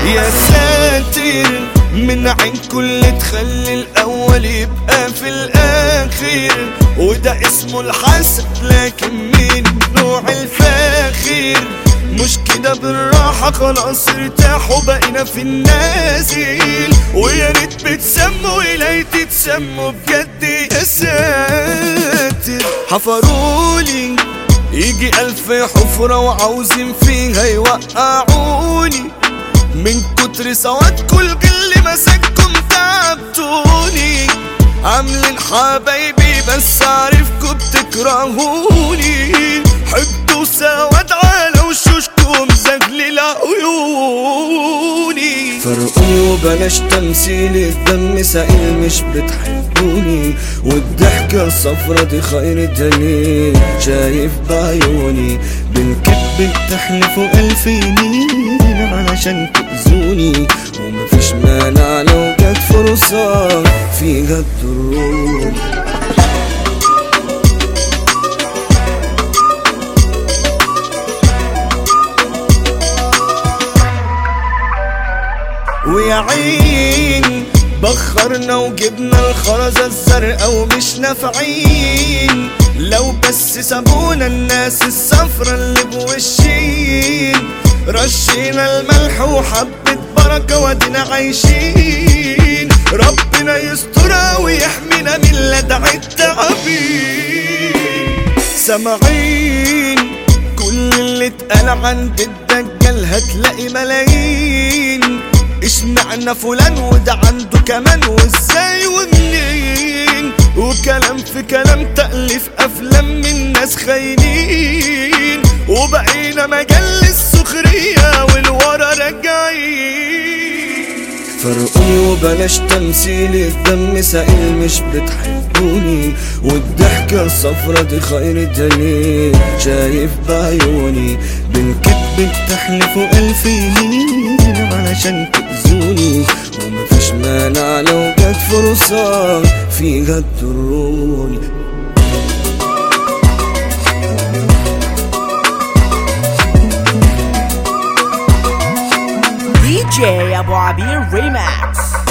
يا ساتر من عين كل تخلي الاول يبقى في الاخر وده اسمه الحسد لكن مين نوع الفاخر مش كده بالراحة خلاص ارتاحوا بقينا في النازل ويا ريت بتسموا ولا تتسموا بجد يا ساتر حفرولي يجي ألف حفرة وعاوزين فيها يوقعوني من كتر سواد كل جل مسككم تعبتوني عاملين حبايبي بس عارفكم بتكرهوني حبوا سواد على وشوشكم زغلل عيوني فرقوني وبلاش تمثيل الدم سائل مش بتحبوني والضحكة الصفرا دي خير دليل شايف بعيوني بالكذب بتحلفوا ألف يمين علشان تأذوني ومفيش مانع لو جت فرصة فيها تضروني ويا عين بخرنا وجبنا الخرزة الزرقاء ومش نافعين لو بس سابونا الناس الصفرا اللي بوشين رشينا الملح وحبة بركة وادينا عايشين ربنا يسترها ويحمينا من لدع التعابين سامعين كل اللي اتقال عند الدجال هتلاقي ملايين اشمعنى فلان وده عنده كمان وازاي ومنين وكلام في كلام تأليف افلام من ناس خاينين وبقينا مجال السخرية والورا راجعين فرقوني وبلاش تمثيل الدم سائل مش بتحبوني والضحكة الصفرا دي خير دليل شايف بعيوني بالكذب بتحلفوا ألف يمين علشان تأذوني ومفيش مانع لو جت فرصة فيها تضروني DJ Abu Abir Remax